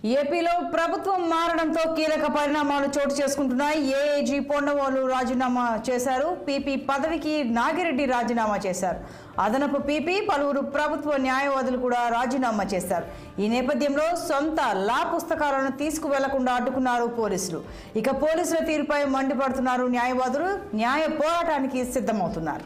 ఏపీలో ప్రభుత్వం మారడంతో కీలక పరిణామాలు చోటు చేసుకుంటున్నాయి ఏఏజీ పొన్నవాళ్ళు రాజీనామా చేశారు పీపీ పదవికి నాగిరెడ్డి రాజీనామా చేశారు అదనపు పీపీ పలువురు ప్రభుత్వ న్యాయవాదులు కూడా రాజీనామా చేశారు ఈ నేపథ్యంలో సొంత లా పుస్తకాలను తీసుకువెళ్లకుండా అడ్డుకున్నారు పోలీసులు ఇక పోలీసుల తీరుపై మండిపడుతున్నారు న్యాయవాదులు న్యాయ పోరాటానికి సిద్ధమవుతున్నారు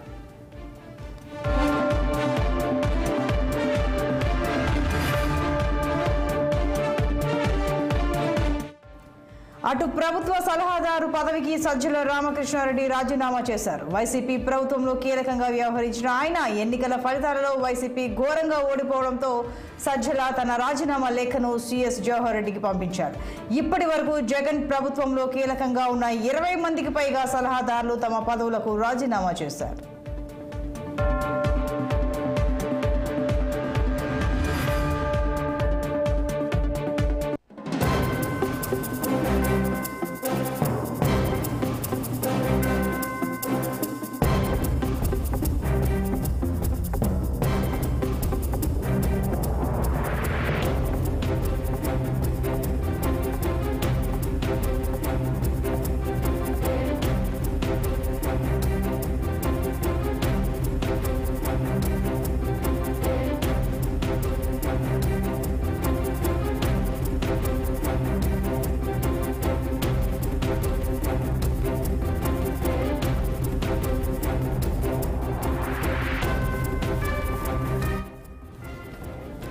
అటు ప్రభుత్వ సలహాదారు పదవికి సజ్జల రామకృష్ణారెడ్డి రాజీనామా చేశారు వైసీపీ ప్రభుత్వంలో కీలకంగా వ్యవహరించిన ఆయన ఎన్నికల ఫలితాలలో వైసీపీ ఘోరంగా ఓడిపోవడంతో సజ్జల తన రాజీనామా లేఖను సిఎస్ జవహర్ రెడ్డికి పంపించారు ఇప్పటి వరకు జగన్ ప్రభుత్వంలో కీలకంగా ఉన్న ఇరవై మందికి పైగా సలహాదారులు తమ పదవులకు రాజీనామా చేశారు